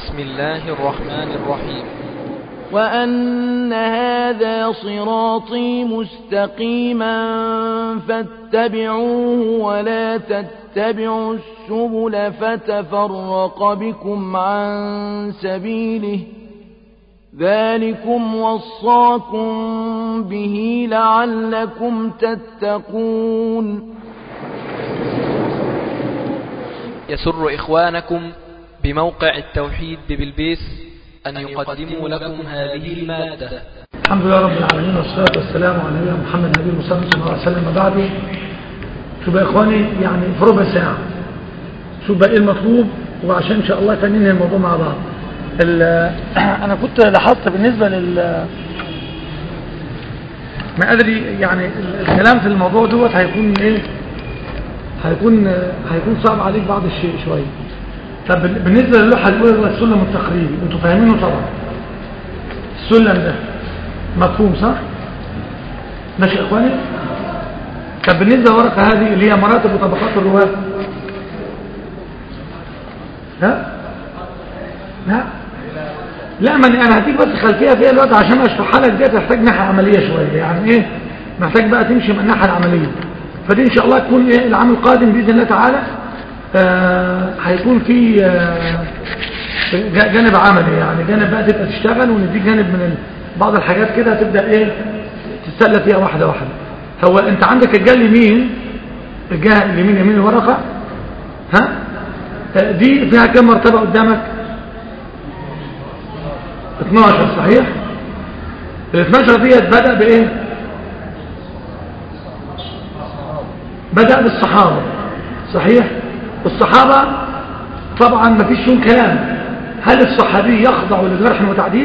بسم الله الرحمن الرحيم وأن هذا صراطي مستقيما فاتبعوه ولا تتبعوا السبل فتفرق بكم عن سبيله ذلكم وصاكم به لعلكم تتقون يسر إخوانكم بموقع التوحيد ببلبيس أن يقدموا لكم هذه المادة الحمد لله رب العالمين والصلاة والسلام على نبينا محمد نبي المصطفى صلى الله عليه وسلم بعده شو بقى إخواني يعني في ربع ساعة شو بقى إيه المطلوب وعشان إن شاء الله تنين الموضوع مع بعض أنا كنت لاحظت بالنسبة لل ما أدري يعني الكلام في الموضوع دوت هيكون إيه هيكون هيكون صعب عليك بعض الشيء شوية طب بالنسبة للوحة الأولى هو السلم التقريبي انتوا فاهمينه طبعا السلم ده مفهوم صح ماشي يا اخواني طب بالنسبة للورقة هذه اللي هي مراتب وطبقات الرواة ها لا لا من انا هديك بس خلفيه فيها الوقت عشان اشرحها لك دي تحتاج ناحيه عمليه شويه يعني ايه محتاج بقى تمشي من الناحيه العمليه فدي ان شاء الله تكون ايه العام القادم باذن الله تعالى آه هيكون في آه جانب عملي يعني جانب بقى تبقى تشتغل ونديك جانب من بعض الحاجات كده تبدا ايه تتسلى فيها واحده واحده هو انت عندك الجهه اليمين الجهه اليمين يمين الورقه ها آه دي فيها كم مرتبه قدامك 12 صحيح ال 12 ديت بدا بايه بدا بالصحابه صحيح الصحابة طبعا ما فيش فيهم كلام هل الصحابي يخضع لجرح وتعديل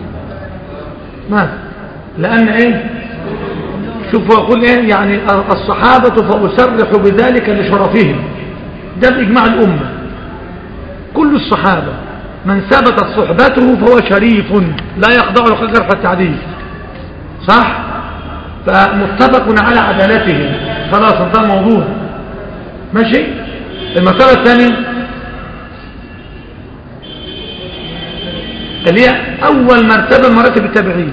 ما لأن ايه شوفوا يقول ايه يعني الصحابة فأسرح بذلك لشرفهم ده بإجماع الأمة كل الصحابة من ثبتت صحبته فهو شريف لا يخضع لجرح والتعديل صح فمتفق على عدالتهم خلاص انتهى الموضوع ماشي المسألة الثانية اللي هي أول مرتبة مراتب التابعين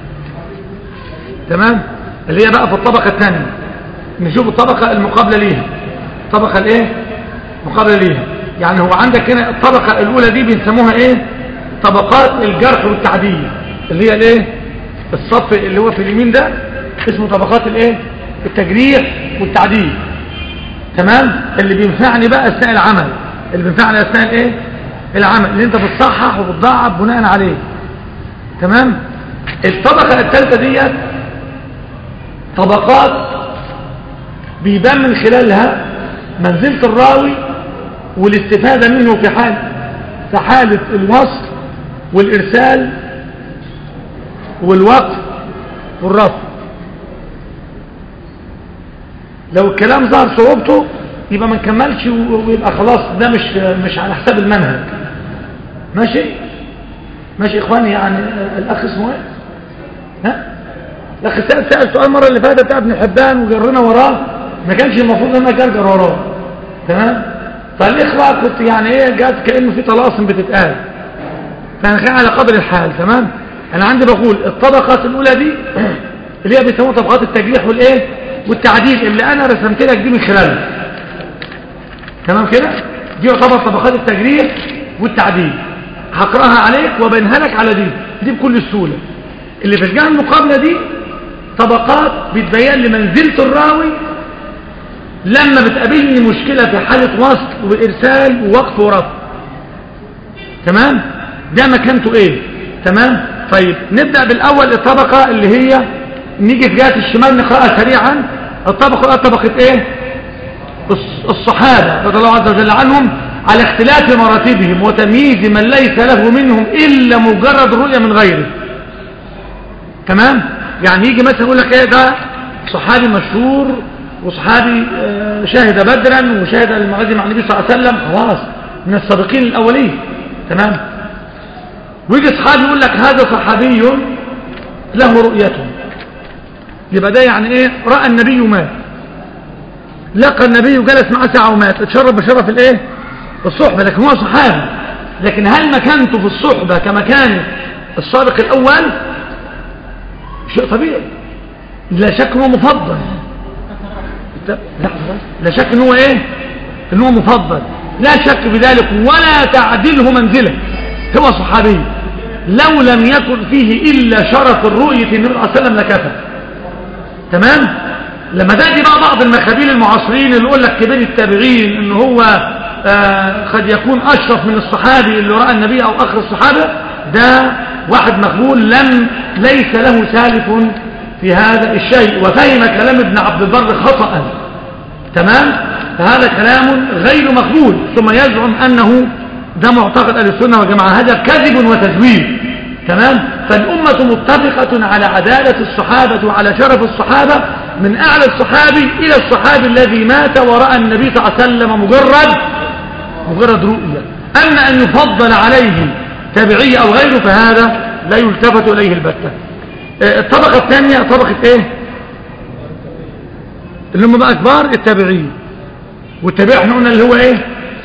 تمام اللي هي بقى في الطبقة الثانية نشوف الطبقة المقابلة ليها الطبقة الايه مقابلة ليها يعني هو عندك هنا الطبقة الأولى دي بنسموها ايه طبقات الجرح والتعديل اللي هي الايه الصف اللي هو في اليمين ده اسمه طبقات الايه التجريح والتعديل تمام اللي بينفعني بقى اثناء العمل اللي بينفعني اثناء الايه العمل اللي انت بتصحح وبتضاعف بناء عليه تمام الطبقه الثالثه ديت طبقات بيبان من خلالها منزله الراوي والاستفاده منه في حال في حاله الوصل والارسال والوقف والرفض لو الكلام ظهر صعوبته يبقى ما نكملش ويبقى خلاص ده مش مش على حساب المنهج ماشي ماشي اخواني يعني الاخ اسمه ايه ها الاخ سأل سأل سؤال المره اللي فاتت بتاع ابن حبان وجرنا وراه ما كانش المفروض ان انا جرجر وراه تمام فالاخوه كنت يعني ايه جات كانه في طلاسم بتتقال فانا كان على قدر الحال تمام انا عندي بقول الطبقات الاولى دي اللي هي بيسموها طبقات التجريح والايه والتعديل اللي انا رسمت لك دي من خلالها تمام كده دي يعتبر طبقات التجريح والتعديل هقراها عليك وبينها لك على دي دي بكل سهوله اللي في الجهه المقابله دي طبقات بتبين لي منزله الراوي لما بتقابلني مشكله في حاله وصل وارسال ووقف ورفض تمام ده مكانته ايه تمام طيب نبدا بالاول الطبقه اللي هي نيجي في جهه الشمال نقراها سريعا الطبقه طبقه ايه الصحابه رضي الله عز وجل عنهم على اختلاف مراتبهم وتمييز من ليس له منهم الا مجرد الرؤيه من غيره تمام يعني يجي مثلا يقول لك ايه ده صحابي مشهور وصحابي شاهد بدرا وشاهد المغازي مع النبي صلى الله عليه وسلم خلاص من السابقين الاولين تمام ويجي صحابي يقول لك هذا صحابي له رؤيته يبقى ده يعني ايه راى النبي مات لقى النبي وجلس معه ساعه ومات اتشرف بشرف الايه الصحبه لكن هو صحابي لكن هل مكانته في الصحبة كمكان السابق الأول شيء طبيعي لا شك انه مفضل لا شك انه ايه انه مفضل لا شك بذلك ولا تعدله منزله هو صحابي لو لم يكن فيه إلا شرف الرؤية النبي صلى الله عليه وسلم لكفى تمام لما تأتي بقى بعض المخابيل المعاصرين اللي يقول لك كبير التابعين ان هو آه قد يكون أشرف من الصحابي اللي رأى النبي أو آخر الصحابة ده واحد مقبول لم ليس له سالف في هذا الشيء وفهم كلام ابن عبد البر خطأ تمام فهذا كلام غير مقبول ثم يزعم أنه ده معتقد أهل السنة والجماعة هذا كذب وتزوير تمام فالأمة متفقة على عدالة الصحابة وعلى شرف الصحابة من أعلى الصحابي إلى الصحابي الذي مات ورأى النبي صلى الله عليه وسلم مجرد مجرد رؤية أما أن يفضل عليه تابعي أو غيره فهذا لا يلتفت إليه البتة آه، الطبقة الثانية طبقة إيه اللي هم بقى كبار التابعين والتابع احنا قلنا اللي هو إيه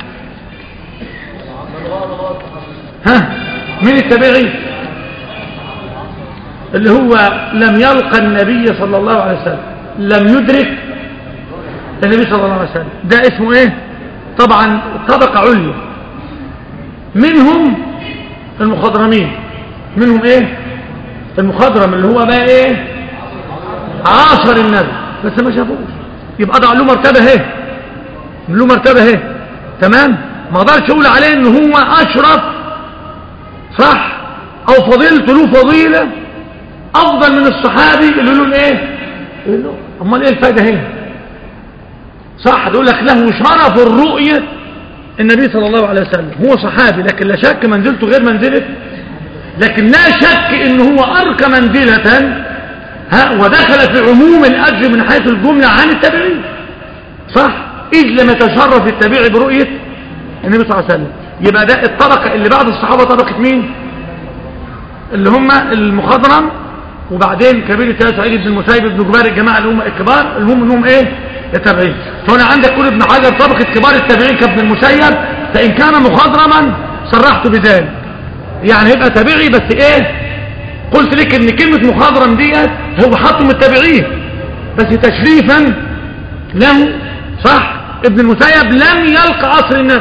ها مين التابعي اللي هو لم يلقى النبي صلى الله عليه وسلم لم يدرك النبي صلى الله عليه وسلم ده اسمه ايه طبعا طبقة عليا منهم المخضرمين منهم ايه المخضرم اللي هو بقى ايه عاصر النبي بس ما شافوش يبقى ده له مرتبة اهي له مرتبة اهي تمام ما اقدرش اقول عليه ان هو اشرف صح او فضيلته له فضيلة افضل من الصحابي اللي له ايه امال ايه الفايدة هنا صح تقول لك له شرف الرؤية النبي صلى الله عليه وسلم هو صحابي لكن لا شك منزلته غير منزلة لكن لا شك ان هو ارقى منزلة ها ودخل في عموم الاجر من حيث الجملة عن التابعين صح اذ لم يتشرف التابعي برؤية النبي صلى الله عليه وسلم يبقى ده الطبقة اللي بعد الصحابة طبقة مين اللي هم المخضرم وبعدين كبير الثلاثة سعيد بن المسيب بن جبار الجماعة اللي هم الكبار المهم انهم ايه التابعين فهنا عندك كل ابن حجر طبقة كبار التابعين كابن المسيب فإن كان مخضرما صرحت بذلك يعني يبقى تابعي بس ايه قلت لك ان كلمة مخضرم ديت هو حطه من التابعين بس تشريفا له صح ابن المسيب لم يلقى عصر النبي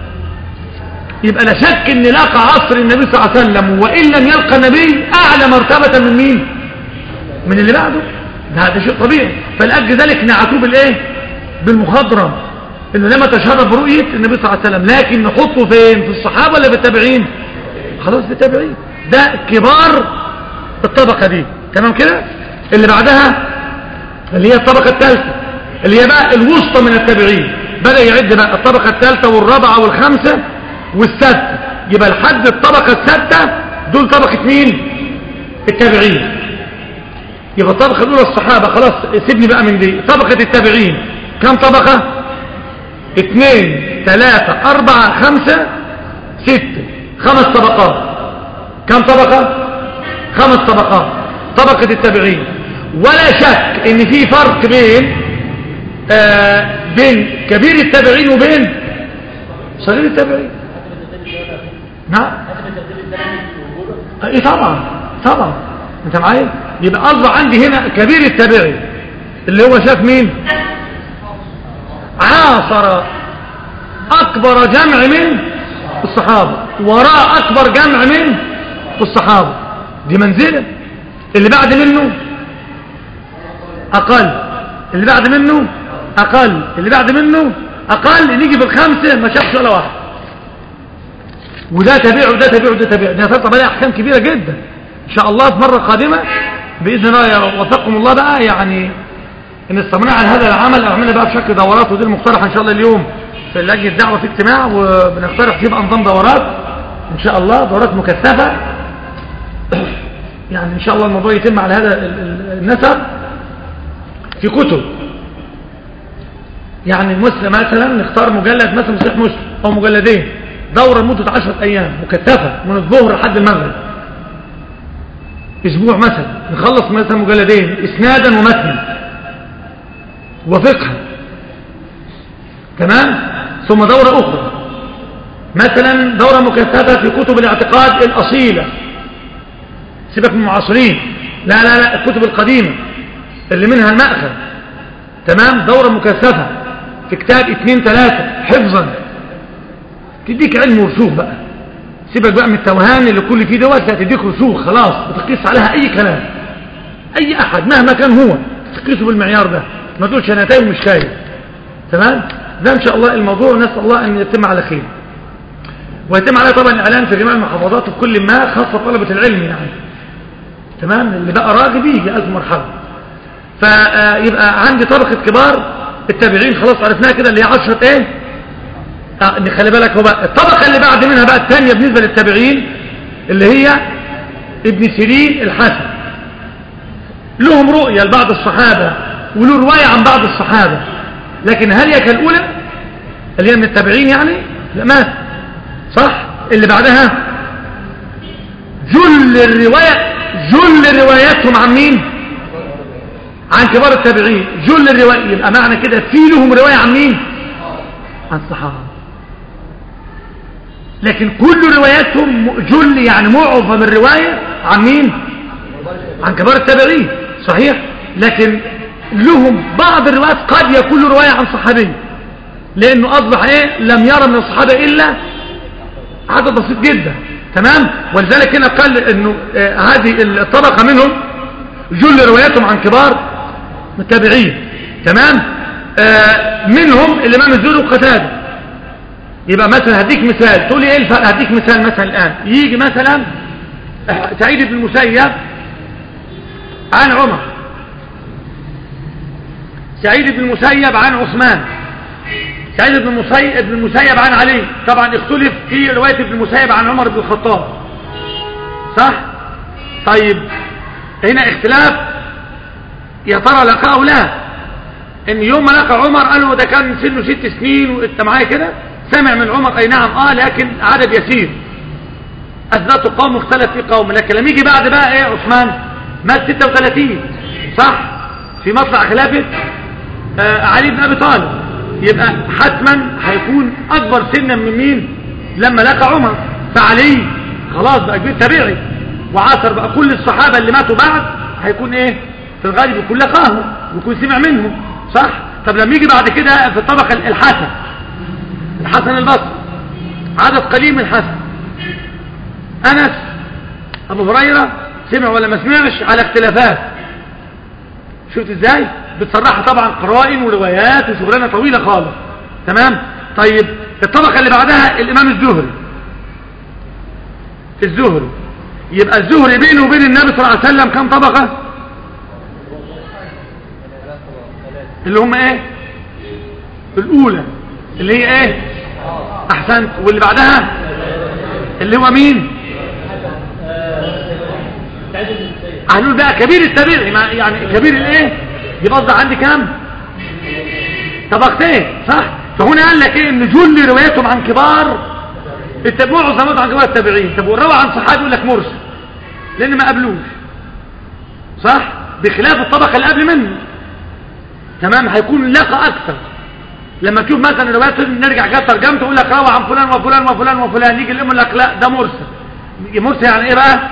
يبقى لا شك ان لقى عصر النبي صلى الله عليه وسلم وان لم يلقى النبي اعلى مرتبة من مين من اللي بعده ده هذا شيء طبيعي فلأجل ذلك نعتوه بالايه بالمخضرم انه لما تشرف برؤية النبي صلى الله عليه وسلم لكن نحطه فين في الصحابة ولا في التابعين خلاص في التابعين ده كبار الطبقة دي تمام كده اللي بعدها اللي هي الطبقة الثالثة اللي هي بقى الوسطى من التابعين بدأ يعد بقى الطبقة الثالثة والرابعة والخامسة والسادسة يبقى لحد الطبقة السادسة دول طبقة مين التابعين يبقى الطبقة الأولى الصحابة خلاص سيبني بقى من دي طبقة التابعين كم طبقة اثنين ثلاثة أربعة خمسة ستة خمس طبقات كم طبقة خمس طبقات طبقة التابعين ولا شك ان في فرق بين آه بين كبير التابعين وبين صغير التابعين نعم ايه طبعا طبعا انت معايا يبقى اصبح عندي هنا كبير التابعي اللي هو شاف مين عاصر اكبر جمع من الصحابة وراء اكبر جمع من الصحابة دي منزلة اللي بعد منه اقل اللي بعد منه اقل اللي بعد منه اقل نيجي في الخمسة ما شافش ولا واحد وده تبيع وده تبيع وده تبيع ده تطلب عليه احكام كبيرة جدا ان شاء الله في مرة قادمة باذن الله وفقكم الله بقى يعني ان استمرنا على هذا العمل عملنا بقى بشكل دورات ودي المقترحة ان شاء الله اليوم في لجنة الدعوة في اجتماع وبنقترح فيه بقى نظام دورات ان شاء الله دورات مكثفة يعني ان شاء الله الموضوع يتم على هذا النسب في كتب يعني مسلم مثلا نختار مجلد مثلا صحيح مسلم او مجلدين دورة لمدة 10 ايام مكثفة من الظهر لحد المغرب اسبوع مثلا نخلص مثلا مجلدين اسنادا ومتنا وفقها تمام ثم دورة اخرى مثلا دورة مكثفة في كتب الاعتقاد الأصيلة سيبك من المعاصرين لا لا لا الكتب القديمة اللي منها المأخذ تمام دورة مكثفة في كتاب اثنين ثلاثة حفظا تديك علم ورسوخ بقى سيبك بقى من التوهان اللي كل فيه دوت لا تديك رسوخ خلاص بتقيس عليها اي كلام اي احد مهما كان هو تقيسه بالمعيار ده ما تقولش انا تايه ومش تايه تمام ده ان شاء الله الموضوع نسال الله ان يتم على خير ويتم عليه طبعا اعلان في جميع المحافظات في كل ما خاصه طلبه العلم يعني تمام اللي بقى راغب يجي الف مرحبا فيبقى عندي طبقه كبار التابعين خلاص عرفناها كده اللي هي 10 ايه اه ان خلي بالك هو بقى الطبقه اللي بعد منها بقى الثانيه بالنسبه للتابعين اللي هي ابن سيرين الحسن لهم رؤيه لبعض الصحابه وله روايه عن بعض الصحابه لكن هل هي كالاولى اللي هي من التابعين يعني لا ما صح اللي بعدها جل الروايه جل رواياتهم عن مين عن كبار التابعين جل الروايه يبقى معنى كده في لهم روايه عن مين عن الصحابه لكن كل رواياتهم جل يعني معظم الروايه عن مين عن كبار التابعين صحيح لكن لهم بعض الروايات قد يكون له روايه عن صحابي لانه اصبح ايه لم يرى من الصحابه الا عدد بسيط جدا تمام ولذلك هنا قال انه آه هذه الطبقه منهم جل رواياتهم عن كبار التابعين تمام آه منهم الامام الزهري وقتاده يبقى مثلا هديك مثال تقول لي ايه الفرق هديك مثال مثلا الان يجي مثلا سعيد بن المسيب عن عمر سعيد بن المسيب عن عثمان سعيد بن المسيب ابن المسيب عن علي طبعا اختلف في روايه ابن المسيب عن عمر بن الخطاب صح طيب هنا اختلاف يا ترى لقاه لا ان يوم ما لقى عمر قالوا ده كان سنه ست سنين وانت معايا كده سمع من عمر اي نعم اه لكن عدد يسير اثبتوا قوم اختلف في قوم لكن لما يجي بعد بقى ايه عثمان مات 36 صح في مطلع خلافه آه علي بن ابي طالب يبقى حتما هيكون اكبر سنا من مين لما لقى عمر فعلي خلاص بقى كبير تابعي وعاصر بقى كل الصحابه اللي ماتوا بعد هيكون ايه في الغالب يكون لقاهم ويكون سمع منهم صح طب لما يجي بعد كده في الطبقه الحسن الحسن البصري عدد قليل من الحسن انس ابو هريره سمع ولا ما سمعش على اختلافات شفت ازاي بتصرحها طبعا قرائن وروايات وشغلانه طويله خالص تمام طيب الطبقه اللي بعدها الامام الزهري الزهري يبقى الزهري بينه وبين النبي صلى الله عليه وسلم كم طبقه اللي هم ايه الاولى اللي هي ايه احسنت واللي بعدها اللي هو مين هنقول بقى كبير التابعي يعني كبير الايه يبقى قصدي عندي كام طبقتين صح فهنا قال لك ايه ان جل رواياتهم عن كبار التابعوا معظم عن كبار التابعين طب والروى عن صحابي يقول لك مرسل لان ما قبلوش صح بخلاف الطبقه اللي قبل منه تمام هيكون لقى اكثر لما تشوف مثلا الروايات نرجع كده ترجمته يقول لك روى عن فلان وفلان وفلان وفلان يجي الام يقول لك لا ده مرسل مرسل يعني ايه بقى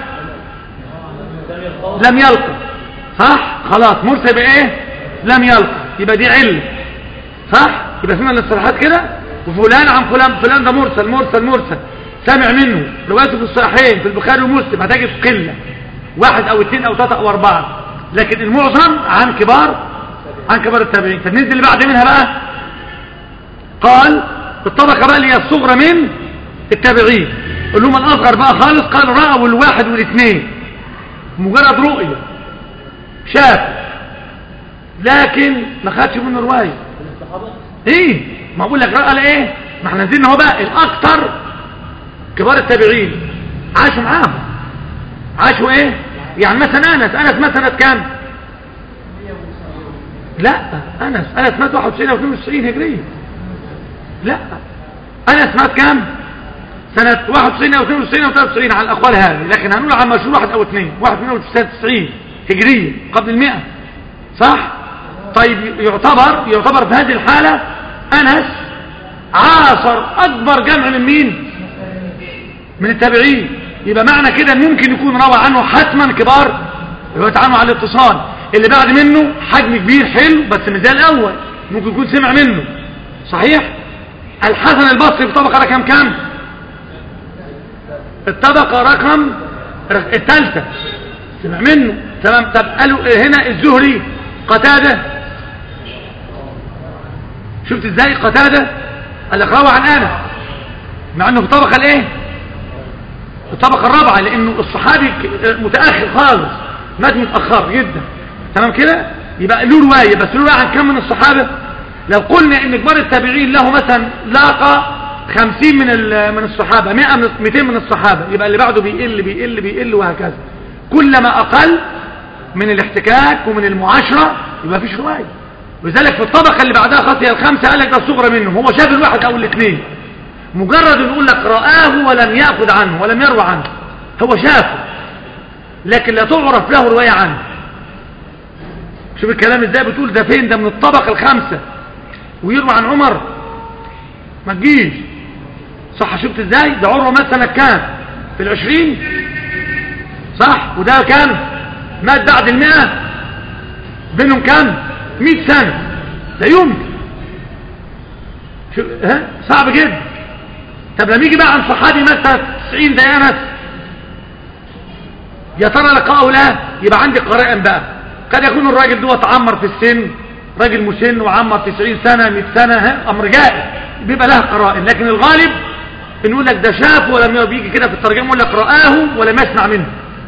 لم يلقى صح خلاص مرسل يبقى ايه لم يلقى يبقى دي علة صح يبقى فيما الاصطلاحات كده وفلان عن فلان فلان ده مرسل مرسل مرسل سامع منه روايته في الصحيحين في البخاري ومسلم هتجد قله واحد او اثنين او ثلاثه او اربعه لكن المعظم عن كبار عن كبار التابعين فالنزل اللي بعد منها بقى قال الطبقه بقى اللي هي الصغرى من التابعين اللي هم الاصغر بقى خالص قال راوا الواحد والاثنين مجرد رؤيه شاف لكن ما خدش منه روايه ايه ما اقول لك رأى ايه ما احنا نزلنا هو بقى الاكثر كبار التابعين عاشوا معاهم عاشوا ايه يعني مثلا انس انس مثلا كام لا انس انس مات 91 او 92 هجريه لا انس مات كام سنة 91 او 92 او 93 على الاقوال هذه لكن هنقول عن مشهور واحد او اثنين واحد منهم سنة 90 هجرية قبل المئة صح طيب يعتبر يعتبر في هذه الحالة انس عاصر اكبر جمع من مين من التابعين يبقى معنى كده ان ممكن يكون روى عنه حتما كبار رويت عنه على الاتصال اللي بعد منه حجم كبير حلو بس مش زي الاول ممكن يكون سمع منه صحيح الحسن البصري في طبقه رقم كام الطبقه رقم الثالثه سمع منه تمام طب قالوا هنا الزهري قتاده شفت ازاي قتاده قال لك روى عن انس مع انه في الطبقه الايه الطبقه الرابعه لانه الصحابي متاخر خالص مات متاخر جدا تمام كده يبقى له روايه بس له روايه عن كم من الصحابه لو قلنا ان كبار التابعين له مثلا لاقى 50 من من الصحابه 100 من 200 من الصحابه يبقى اللي بعده بيقل بيقل بيقل وهكذا كلما اقل من الاحتكاك ومن المعاشره يبقى فيش روايه ولذلك في الطبقه اللي بعدها خاصيه الخمسه قال لك ده الصغرى منهم هو شاف الواحد او الاثنين مجرد يقول لك رآه ولم يأخذ عنه ولم يروى عنه هو شافه لكن لا تعرف له رواية عنه شوف الكلام ازاي بتقول ده فين ده من الطبقة الخامسة ويروى عن عمر ما تجيش صح شفت ازاي ده عمره مات سنة كام في العشرين صح وده كام مات بعد المئة بينهم كام مئة سنة لا يمكن شو ها صعب جدا طب لما يجي بقى عن صحابي مثلا 90 زي انس يا ترى لقاءه لا يبقى عندي قرائن بقى قد يكون الراجل دوت عمر في السن راجل مسن وعمر 90 سنه 100 سنه ها امر جائز بيبقى لها قرائن لكن الغالب نقول لك ده شاف ولم بيجي كده في الترجمه يقول لك رآه ولم يسمع منه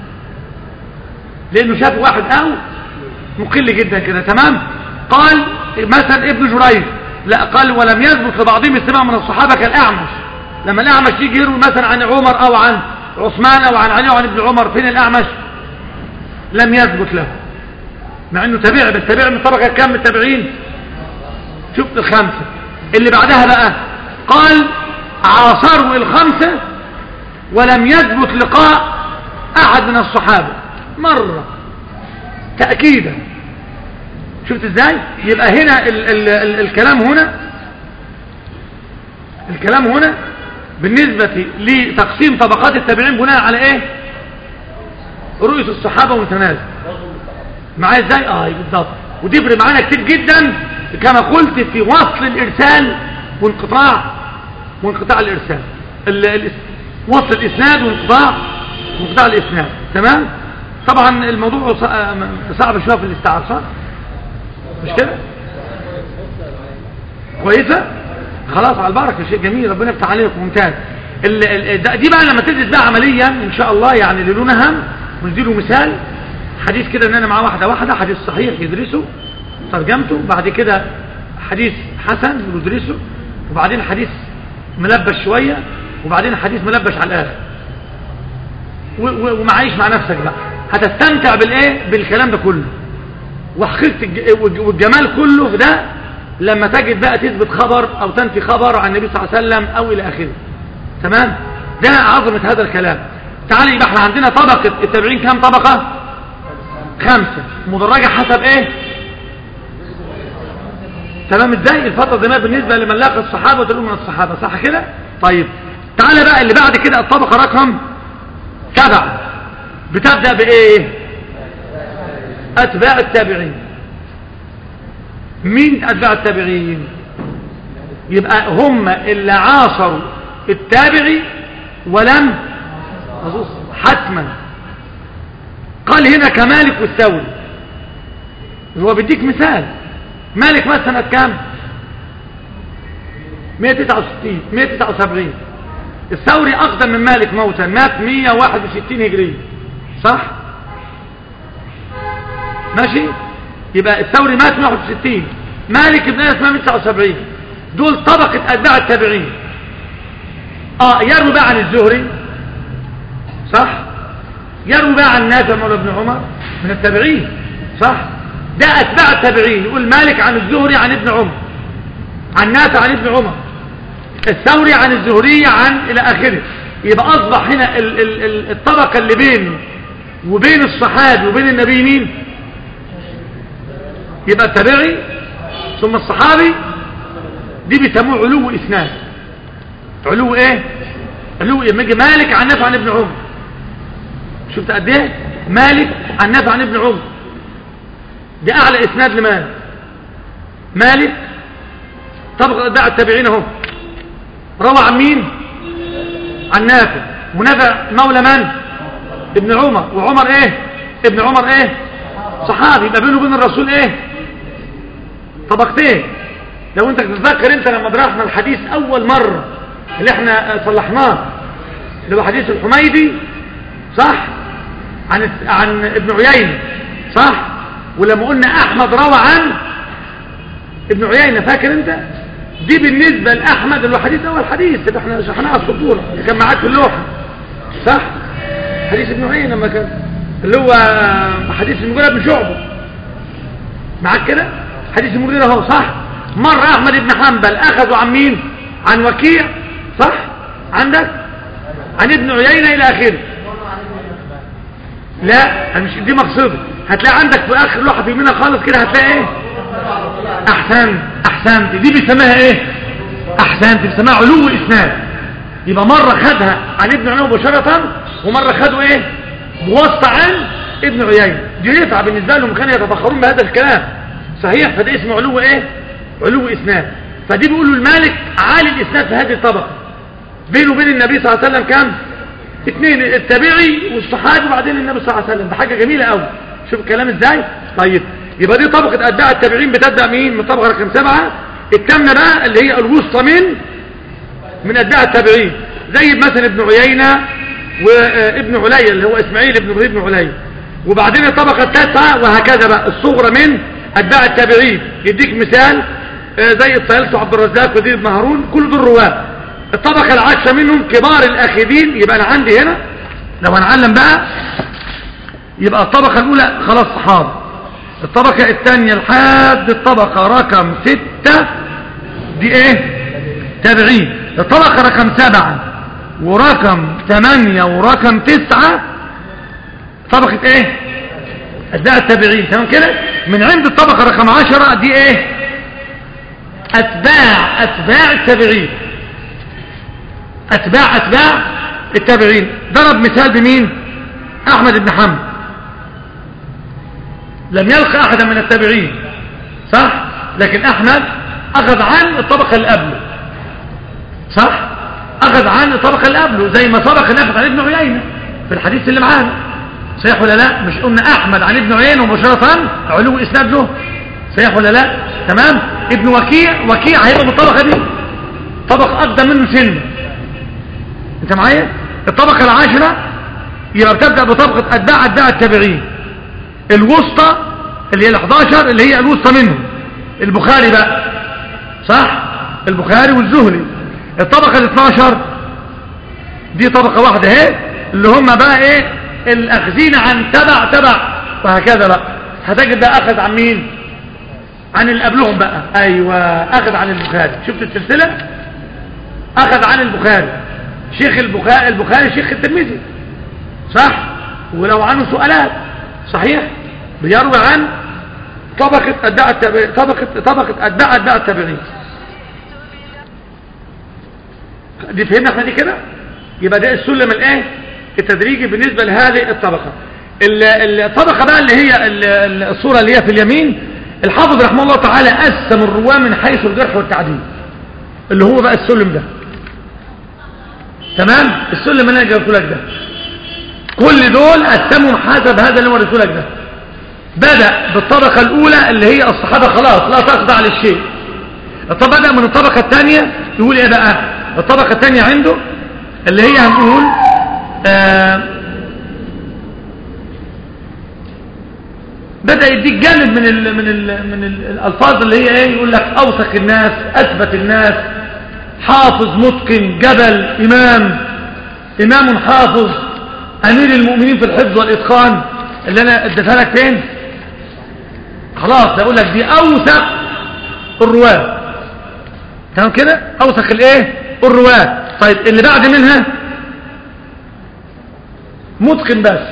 لانه شاف واحد او مقل جدا كده تمام قال مثلا ابن جريج لا قال ولم يثبت لبعضهم استماع من الصحابه كالاعمش لما الأعمش يجي يروي مثلا عن عمر أو عن عثمان أو عن علي أو عن ابن عمر فين الأعمش لم يثبت له مع أنه تابع بس تابع من طبقة كم من التابعين شفت الخمسة اللي بعدها بقى قال عاصروا الخمسة ولم يثبت لقاء أحد من الصحابة مرة تأكيدا شفت ازاي يبقى هنا ال ال ال الكلام هنا الكلام هنا بالنسبة لتقسيم طبقات التابعين بناء على ايه رؤية الصحابة متنازل معايا ازاي اه بالضبط ودي يفرق معانا كتير جدا كما قلت في وصل الارسال وانقطاع وانقطاع الارسال ال ال وصل الاسناد وانقطاع وانقطاع الاسناد تمام طبعا الموضوع صعب شويه في الاستيعاب صح مش كده كويسه خلاص على البركه شيء جميل ربنا يفتح عليك ممتاز ال ال دي بقى لما تدرس بقى عمليا ان شاء الله يعني اللي له نهم ونديله مثال حديث كده ان انا معاه واحده واحده حديث صحيح يدرسه ترجمته بعد كده حديث حسن ندرسه وبعدين حديث ملبش شويه وبعدين حديث ملبش على الاخر ومعيش مع نفسك بقى هتستمتع بالايه بالكلام ده كله وحقيقه والجمال كله في ده لما تجد بقى تثبت خبر او تنفي خبر عن النبي صلى الله عليه وسلم او الى اخره تمام ده عظمة هذا الكلام تعالى يبقى احنا عندنا طبقة التابعين كام طبقة خمسة مدرجة حسب ايه تمام ازاي الفترة الزمنية بالنسبة لمن لاقى الصحابة وتقول من الصحابة صح كده طيب تعالى بقى اللي بعد كده الطبقة رقم سبعة بتبدأ بايه اتباع التابعين مين أتباع التابعين يبقى هم اللي عاصروا التابعي ولم حتما قال هنا كمالك والثوري هو بيديك مثال مالك مات سنة كام 169 179 الثوري أقدم من مالك موتا مات 161 هجرية صح ماشي يبقى الثوري مات 161 مالك بن انس مات 79 دول طبقة أتباع التابعين اه يروي بقى عن الزهري صح يروي بقى عن نافع مولى بن عمر من التابعين صح ده أتباع التابعين يقول مالك عن الزهري عن ابن عمر عن نافع عن ابن عمر الثوري عن الزهري عن إلى آخره يبقى أصبح هنا ال ال ال الطبقة اللي بينه وبين الصحابي وبين النبي مين يبقى التابعي ثم الصحابي دي بيسموه علو اسناد علو ايه علو لما يجي مالك عن نافع عن ابن عمر شفت قد ايه مالك عن نافع عن ابن عمر دي اعلى اسناد لمالك مالك طبق اتباع التابعين اهو روى عن مين عن نافع ونافع مولى من ابن عمر وعمر ايه ابن عمر ايه صحابي يبقى بينه وبين الرسول ايه طبقتين لو انت تتذكر انت لما درسنا الحديث اول مرة اللي احنا صلحناه اللي هو حديث الحميدي صح عن عن ابن عيينة صح ولما قلنا احمد روى عن ابن عيينة فاكر انت دي بالنسبة لأحمد اللي هو حديث أول حديث اللي احنا شرحناها السطورة اللي كان معاك في اللوحة صح حديث ابن عيينة لما كان اللي هو حديث المغيرة بن شعبة معاك كده حديث المغيرة اهو صح مرة أحمد بن حنبل أخذوا عن مين عن وكيع صح عندك عن ابن عيينة إلى آخره لا مش دي مقصودي هتلاقي عندك في آخر لوحة في منها خالص كده هتلاقي ايه أحسنت أحسنت دي بيسميها ايه أحسنت بيسميها علو الإسناد يبقى مرة خدها عن ابن عيينة مباشرة ومرة خدوا ايه موسط عن ابن عيينة دي رفعة بالنسبة لهم كانوا يتفخرون بهذا الكلام صحيح فده اسمه علو ايه علو اسناد فدي بيقولوا المالك عالي الاسناد في هذه الطبقة بينه وبين النبي صلى الله عليه وسلم كام اثنين التابعي والصحابي وبعدين النبي صلى الله عليه وسلم ده حاجة جميلة قوي شوف الكلام ازاي طيب يبقى دي طبقة اتباع التابعين بتبدأ مين من طبقة رقم سبعة التامنة بقى اللي هي الوسطى من من اتباع التابعين زي مثلا ابن عيينة وابن علي اللي هو اسماعيل ابن ابن علي وبعدين الطبقة التاسعة وهكذا بقى الصغرى من اتباع التابعين يديك مثال زي الطيالس وعبد الرزاق ودين بن هارون كل دول رواه الطبقة العاشرة منهم كبار الاخذين يبقى انا عندي هنا لو هنعلم بقى يبقى الطبقة الاولى خلاص صحابة الطبقة الثانية لحد الطبقة رقم ستة دي ايه تابعين الطبقة رقم سبعة ورقم ثمانية ورقم تسعة طبقة ايه اتباع التابعين تمام كده من عند الطبقة رقم عشرة دي ايه اتباع اتباع التابعين اتباع اتباع التابعين ضرب مثال بمين احمد بن حنبل لم يلقى احدا من التابعين صح لكن احمد اخذ عن الطبقة اللي قبله صح اخذ عن الطبقة اللي قبله زي ما سبق نافع عن ابن عيينة في الحديث اللي معانا صحيح ولا لا مش قلنا احمد عن ابن عيينة مباشرة علو اسناد له صحيح ولا لا تمام ابن وكيع وكيع هيبقى بالطبقة دي طبقة اقدم منه سن انت معايا الطبقة العاشرة يبقى بتبدأ بطبقة اتباع اتباع التابعين الوسطى اللي هي ال 11 اللي هي الوسطى منهم البخاري بقى صح البخاري والزهري الطبقة ال 12 دي طبقة واحدة اهي اللي هم بقى ايه الاخذين عن تبع تبع وهكذا بقى هتجد ده اخذ عن مين عن اللي قبلهم بقى ايوه اخذ عن البخاري شفت السلسلة اخذ عن البخاري شيخ البخاري البخاري شيخ الترمذي صح ولو عنه سؤالات صحيح بيروي عن طبقة أتباع التابعين طبقة طبقة أتباع أتباع التابعين دي فهمنا احنا دي كده يبقى ده السلم الايه التدريجي بالنسبة لهذه الطبقة الطبقة بقى اللي هي الصورة اللي هي في اليمين الحافظ رحمه الله تعالى قسم الرواة من حيث الجرح والتعديل اللي هو بقى السلم ده تمام السلم اللي انا قلت لك ده كل دول قسمهم حسب هذا اللي وريته لك ده بدأ بالطبقة الأولى اللي هي الصحابة خلاص لا تخضع للشيء طب بدأ من الطبقة الثانية يقول ايه بقى الطبقة الثانية عنده اللي هي هنقول آه بدأ يديك جانب من ال من ال من ال الألفاظ اللي هي ايه يقول لك أوثق الناس أثبت الناس حافظ متقن جبل إمام إمام حافظ أمير المؤمنين في الحفظ والإتقان اللي أنا اديتها لك فين خلاص أقول لك دي أوثق الرواة تمام كده أوثق الإيه الرواة طيب اللي بعد منها متقن بس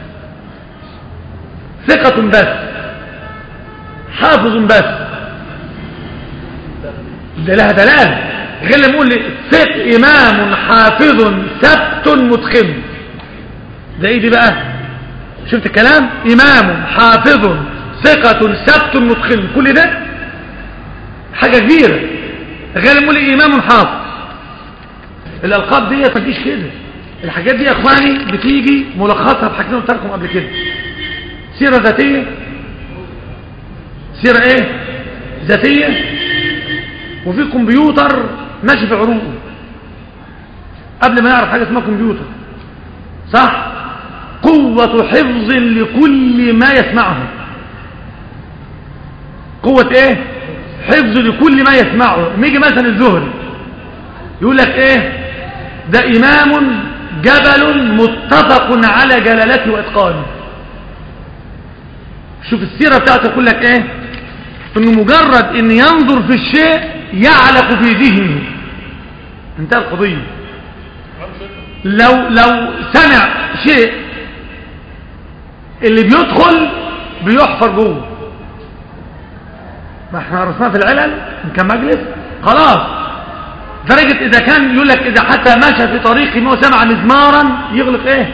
ثقة بس حافظ بس ده لها دلالة غير لما يقول لي ثق إمام حافظ سبت متقن ده ايه دي بقى شفت الكلام إمام حافظ ثقة سبت متقن كل ده حاجة كبيرة غير لما يقول لي إمام حافظ الألقاب دي ما تجيش كده الحاجات دي يا اخواني بتيجي ملخصها في حاجتين قلت لكم قبل كده سيرة ذاتية سيرة ايه ذاتية وفي كمبيوتر ماشي في عروقه قبل ما يعرف حاجة اسمها كمبيوتر صح قوة حفظ لكل ما يسمعه قوة ايه حفظ لكل ما يسمعه نيجي مثلا الزهري يقول لك ايه ده امام جبل متفق على جلالته واتقانه شوف السيرة بتاعته يقول لك ايه انه مجرد ان ينظر في الشيء يعلق في ذهنه انتهى القضية لو لو سمع شيء اللي بيدخل بيحفر جوه ما احنا عرفناه في العلل ان كان مجلس خلاص درجة اذا كان يقول لك اذا حتى مشى في طريق ما سمع مزمارا يغلق ايه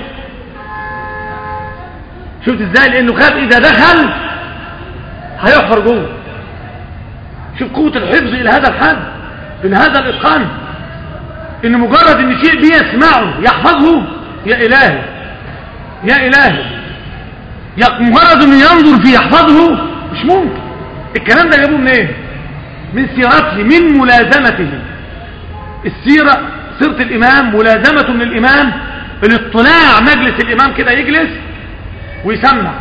شفت ازاي لانه خاف اذا دخل هيحفر جوه شوف قوة الحفظ الى هذا الحد من هذا الاتقان ان مجرد ان شيء بيسمعه يحفظه يا الهي يا الهي يا مجرد انه ينظر فيه يحفظه مش ممكن الكلام ده جابوه منين إيه؟ من سيرته من ملازمته السيرة سيرة الامام ملازمة من الامام الاطلاع مجلس الامام كده يجلس ويسمع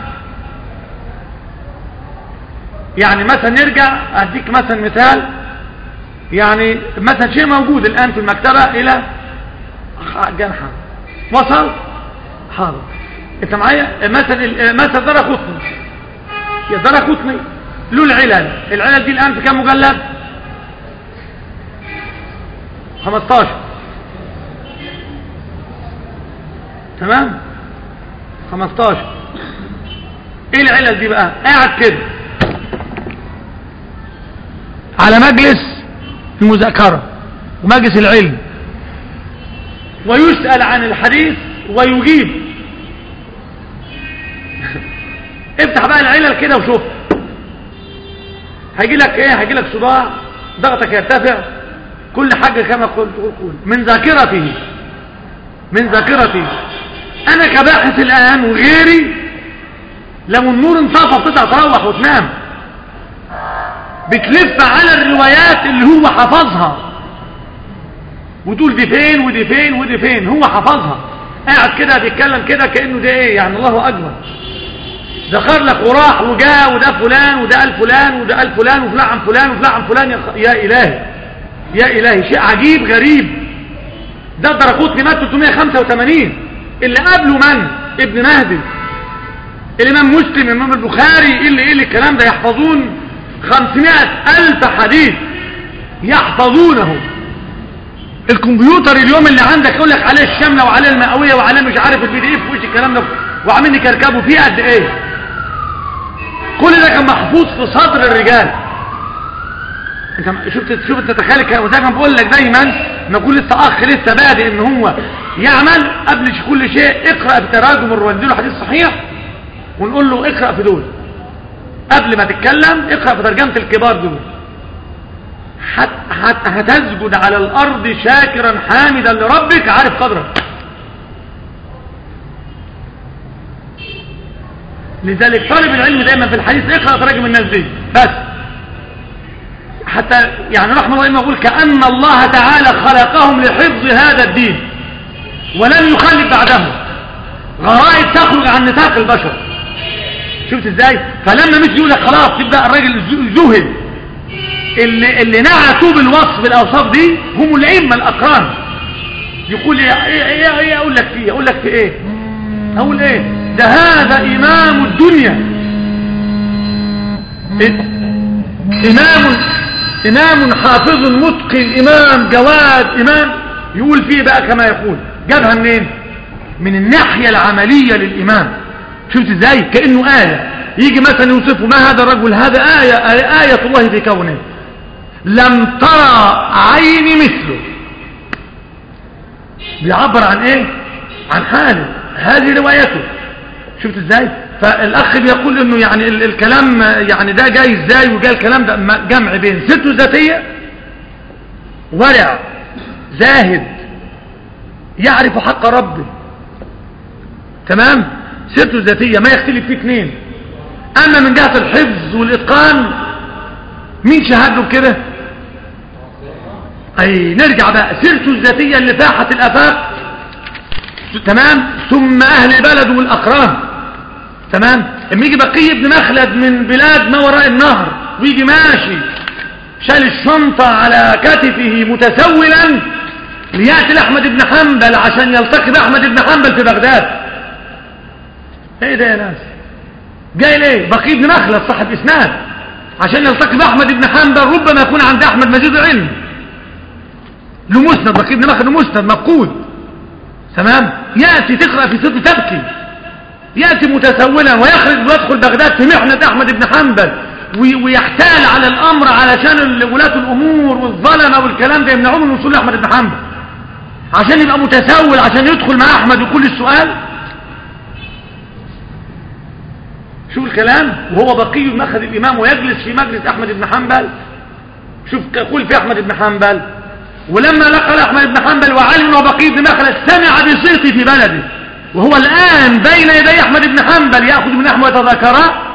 يعني مثلا نرجع اديك مثلا مثال يعني مثلا شيء موجود الان في المكتبة الى جنحة وصل حاضر انت معايا مثلا مثلا درى خطني يا درى خطني له العلل العلل دي الان في كم مجلد 15 تمام 15 ايه العلل دي بقى قاعد كده على مجلس المذاكرة ومجلس العلم ويسأل عن الحديث ويجيب افتح بقى العلل كده وشوف هيجي لك ايه هيجي لك صداع ضغطك يرتفع كل حاجة كما قلت قول من ذاكرته من ذاكرتي انا كباحث الان وغيري لو النور انطفى بتطلع تروح وتنام بتلف على الروايات اللي هو حفظها وتقول دي فين ودي فين ودي فين هو حفظها قاعد كده بيتكلم كده كأنه ده ايه يعني الله اكبر ذكر لك وراح وجاء وده فلان وده قال فلان وده قال فلان وفلان عن فلان وفلان عن فلان يا, خ... يا الهي يا الهي شيء عجيب غريب ده درقوتني مات 385 اللي قبله من ابن مهدي الامام مسلم الامام البخاري ايه اللي ايه اللي الكلام ده يحفظون خمسمائة الف حديث يحفظونه الكمبيوتر اليوم اللي عندك يقول لك عليه الشاملة وعليه المئوية وعليه مش عارف البي دي اف وش الكلام ده وعاملين يكركبوا فيه قد ايه كل ده كان محفوظ في صدر الرجال انت شفت شوف انت تخيل وزي ما بقول لك دايما ما يكون لسه اخ لسه بادئ ان هو يعمل قبل كل شيء اقرا بتراجم الروايه حديث صحيح ونقول له اقرا في دول قبل ما تتكلم اقرا في ترجمه الكبار دول حتى هتسجد على الارض شاكرا حامدا لربك عارف قدرك لذلك طالب العلم دايما في الحديث اقرا تراجم الناس دي بس حتى يعني رحمه الله يقول كأن الله تعالى خلقهم لحفظ هذا الدين ولم يخلف بعده غرائب تخرج عن نطاق البشر شفت ازاي فلما مش يقول لك خلاص تبدا الراجل زهد اللي اللي نعتوا بالوصف بالاوصاف دي هم الائمه الاقران يقول ايه ايه ايه اقول لك فيه اقول لك في ايه اقول ايه ده هذا امام الدنيا إيه؟ امام امام حافظ متقن امام جواد امام يقول فيه بقى كما يقول جابها منين من الناحيه العمليه للامام شفت ازاي كانه ايه يجي مثلا يوصفه ما هذا الرجل هذا ايه ايه, آية الله في كونه لم ترى عيني مثله بيعبر عن ايه عن حاله هذه روايته شفت ازاي فالاخ بيقول انه يعني ال الكلام يعني ده جاي ازاي وجاء الكلام ده جمع بين سيرته الذاتيه ورع زاهد يعرف حق ربه تمام سيرته الذاتيه ما يختلف فيه اثنين اما من جهه الحفظ والاتقان مين شهد له كده اي نرجع بقى سيرته الذاتيه اللي فاحت الافاق تمام ثم اهل البلد والاقران تمام لما يجي بقي ابن مخلد من بلاد ما وراء النهر ويجي ماشي شال الشنطة على كتفه متسولا ليأتي لأحمد بن حنبل عشان يلتقي بأحمد بن حنبل في بغداد ايه ده يا ناس جاي ليه بقي ابن مخلد صاحب اسناد عشان يلتقي بأحمد بن حنبل ربما يكون عند أحمد مزيد علم له مسند بقي ابن مخلد مسند مفقود تمام يأتي تقرأ في سطر تبكي يأتي متسولا ويخرج ويدخل بغداد في محنة أحمد بن حنبل ويحتال على الأمر علشان ولاة الأمور والظلمة والكلام ده يمنعوه من وصول أحمد بن حنبل عشان يبقى متسول عشان يدخل مع أحمد وكل السؤال شوف الكلام وهو بقي مخذ الإمام ويجلس في مجلس أحمد بن حنبل شوف يقول في أحمد بن حنبل ولما لقى أحمد بن حنبل وعلم أنه بقي بن مخلد سمع بصيته في بلده وهو الآن بين يدي أحمد بن حنبل يأخذ من أحمد ويتذكره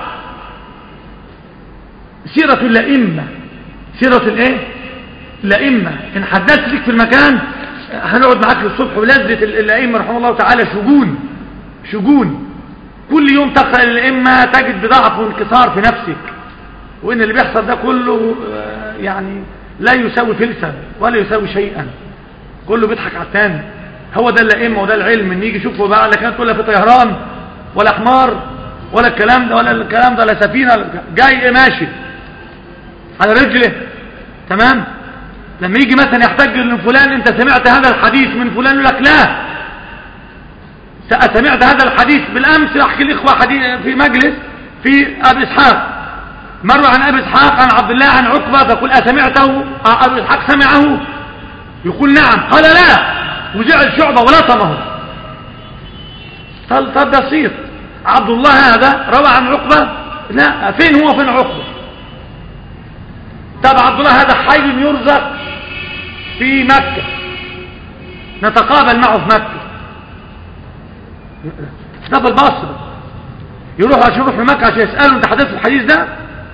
سيرة الأئمة سيرة الايه الأئمة إن حدثت لك في المكان هنقعد معاك للصبح ولذة الأئمة رحمه الله تعالى شجون شجون كل يوم تقرأ الأئمة تجد بضعف وانكسار في نفسك وإن اللي بيحصل ده كله يعني لا يساوي فلسا ولا يساوي شيئا كله بيضحك على الثاني هو ده الأئمة وده العلم ان يجي يشوفه بقى لا كانت ولا في طيران ولا حمار ولا الكلام ده ولا الكلام ده لا سفينة جاي ماشي على رجله تمام لما يجي مثلا يحتج من فلان انت سمعت هذا الحديث من فلان يقول لك لا سمعت هذا الحديث بالامس احكي الاخوه حديث في مجلس في ابي اسحاق مروا عن ابي اسحاق عن عبد الله عن عقبه فقل اسمعته ابي اسحاق سمعه يقول نعم قال لا وجعل شعبه ولطمه طب طب بسيط عبد الله هذا روى عن عقبه لا فين هو فين عقبه طب عبد الله هذا حي يرزق في مكة نتقابل معه في مكة ده في البصرة يروح عشان يروح في مكة عشان يسأله انت حدثت الحديث ده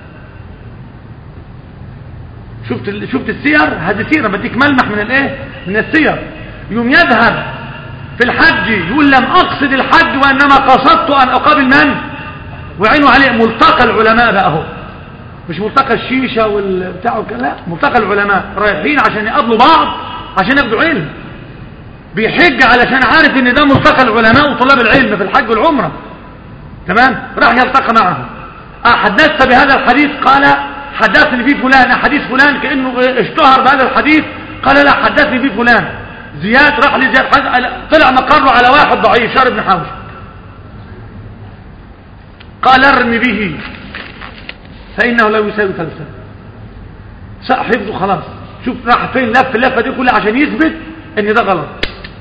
شفت شفت السير هذه سيرة بديك ملمح من الايه من السير يوم يذهب في الحج يقول لم اقصد الحج وانما قصدت ان اقابل من وعينه عليه ملتقى العلماء بقى هو مش ملتقى الشيشة والبتاع لا ملتقى العلماء رايحين عشان يقابلوا بعض عشان ياخدوا علم بيحج علشان عارف ان ده ملتقى العلماء وطلاب العلم في الحج والعمرة تمام راح يلتقى معهم حدثت بهذا الحديث قال حدثني فيه فلان حديث فلان كأنه اشتهر بهذا الحديث قال لا حدثني فيه فلان زياد راح لزياد طلع مقره على واحد ضعيف شار بن حوش قال ارمي به فإنه لا يساوي فلسفة حفظه خلاص شوف راح فين لف اللفة دي كلها عشان يثبت ان ده غلط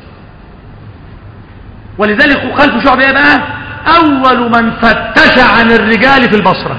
ولذلك خلف شعب ايه بقى اول من فتش عن الرجال في البصرة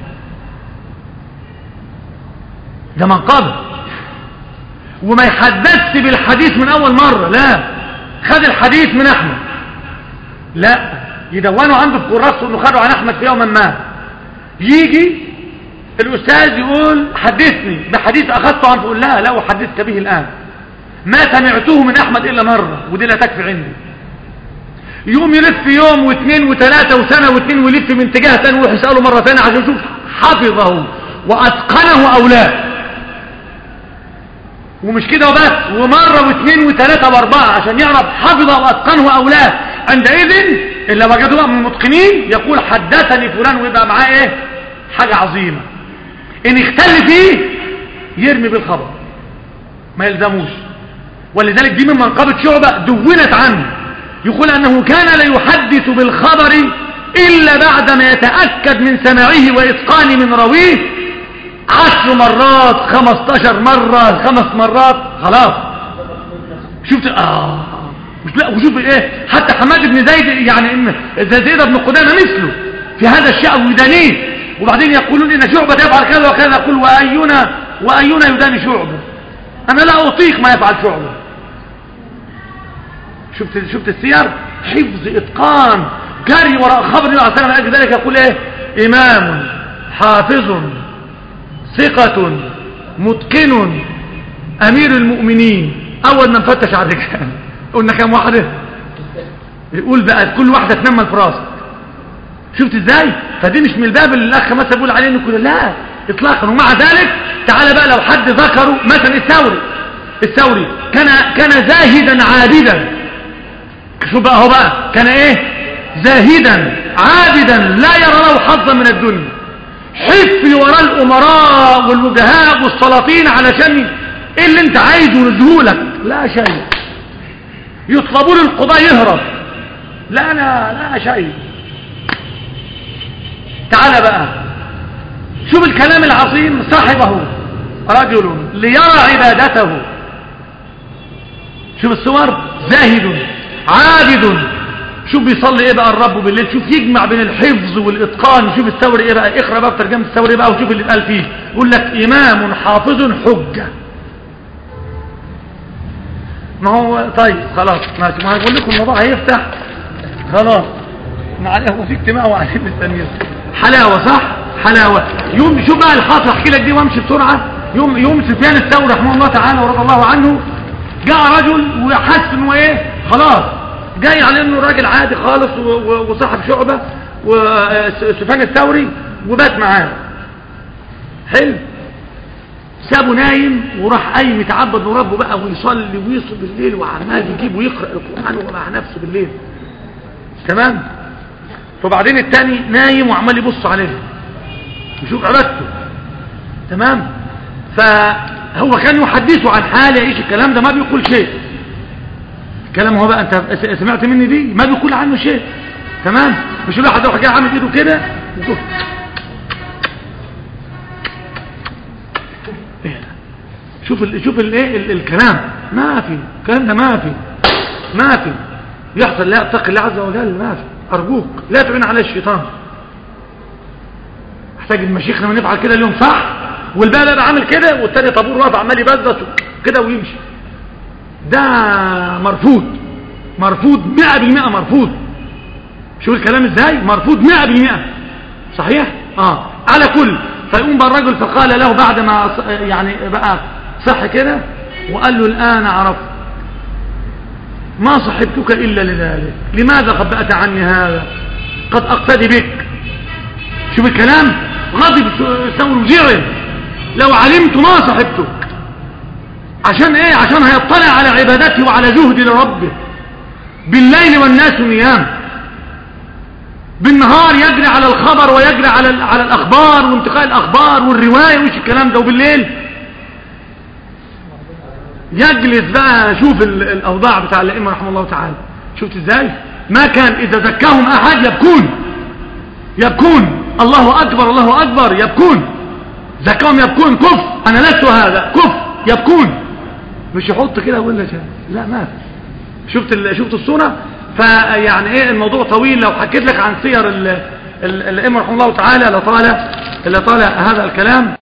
ده من قبل وما يحدثش بالحديث من اول مرة لا خد الحديث من احمد لا يدونوا عنده في كراسه انه خدوا عن احمد في يوم ما يجي الأستاذ يقول حدثني بحديث أخذته عنه يقول لا لا أحدثك به الآن ما سمعته من أحمد إلا مرة ودي لا تكفي عندي يقوم يلف يوم واثنين وثلاثة وسنة واثنين ويلف من اتجاه ثاني ويروح يسأله مرة ثانية عشان يشوف حفظه وأتقنه أو لا ومش كده وبس ومرة واثنين وثلاثة واربعة عشان يعرف حفظه وأتقنه أو لا عندئذ إلا وجدوا من المتقنين يقول حدثني فلان ويبقى معاه إيه حاجة عظيمة ان اختل فيه يرمي بالخبر ما يلزموش ولذلك دي من منقبة شعبة دونت عنه يقول انه كان لا يحدث بالخبر الا بعدما يتأكد من سماعه واتقان من رويه عشر مرات خمستاشر مرة خمس مرات خلاص شفت اه مش لا وشوف ايه حتى حماد بن زيد يعني ان زيد بن قدامه مثله في هذا الشيء ويدانيه وبعدين يقولون ان شعبة يفعل كذا وكذا يقول واينا واينا يداني شعبة انا لا اطيق ما يفعل شعبة شفت شفت السير حفظ اتقان جري وراء خبر النبي عليه الصلاه والسلام ذلك يقول ايه امام حافظ ثقة متقن امير المؤمنين اول من فتش على الرجال قلنا كام واحدة يقول بقى كل واحدة تنمى في راسك شفت ازاي فدي مش من الباب اللي الاخ مثلا بيقول عليه انه كده لا اطلاقا ومع ذلك تعالى بقى لو حد ذكره مثلا الثوري الثوري كان كان زاهدا عابدا شوف بقى هو بقى كان ايه زاهدا عابدا لا يرى له حظا من الدنيا حفي وراء الامراء والوجهاء والسلاطين علشان ايه اللي انت عايزه نديهولك لا شيء يطلبون القضاء يهرب لا لا لا شيء تعال بقى شوف الكلام العظيم صاحبه رجل ليرى عبادته شوف الصور زاهد عابد شوف بيصلي ايه بقى الرب بالليل شوف يجمع بين الحفظ والاتقان شوف الثوري ايه بقى اقرا بقى ترجمه الثوري بقى وشوف اللي اتقال فيه يقول لك امام حافظ حجه ما هو طيب خلاص ماشي ما هقول لكم الموضوع هيفتح خلاص مع هو في اجتماع وعايزين مستنيين حلاوه صح حلاوه يوم شوف بقى الخاطر احكي لك دي وامشي بسرعه يوم يوم سفيان الثوري رحمه الله تعالى ورضي الله عنه جاء رجل وحس انه ايه خلاص جاي على انه راجل عادي خالص وصاحب شعبه وسفيان الثوري وبات معاه حلو سابه نايم وراح قايم يتعبد لربه بقى ويصلي ويصلي بالليل وعمال يجيب ويقرا القران ومع نفسه بالليل تمام فبعدين التاني نايم وعمال يبص عليه يشوف عبادته تمام فهو كان يحدثه عن حال يعيش الكلام ده ما بيقول شيء الكلام هو بقى انت سمعت مني دي ما بيقول عنه شيء تمام مش الواحد يروح جاي عامل ايده كده شوف ال شوف الايه الكلام ما في الكلام ده ما في ما في يحصل لا اتقي الله عز وجل ما في ارجوك لا تعين على الشيطان احتاج المشيخ لما نفعل كده اليوم صح والباقي بقى عامل كده والتاني طابور واقف عمال يبزط كده ويمشي ده مرفوض مرفوض 100% مرفوض شوف الكلام ازاي مرفوض 100% صحيح اه على كل فيقوم بقى الرجل فقال له بعد ما يعني بقى صح كده وقال له الآن عرفت ما صحبتك إلا لذلك لماذا خبأت عني هذا قد أقتدي بك شوف الكلام غضب ثور وزعل لو علمت ما صحبتك عشان ايه عشان هيطلع على عبادته وعلى جهد لربه بالليل والناس نيام بالنهار يجري على الخبر ويجري على على الاخبار وانتقاء الاخبار والروايه وش الكلام ده وبالليل يجلس بقى شوف الاوضاع بتاع الائمه رحمه الله تعالى شفت ازاي ما كان اذا زكاهم احد يبكون يبكون الله اكبر الله اكبر يبكون زكاهم يبكون كف انا لست هذا كف يبكون مش يحط كده ولا شيء لا ما شفت شفت الصوره فيعني ايه الموضوع طويل لو حكيت لك عن سير الائمه رحمه الله تعالى لطال لطال هذا الكلام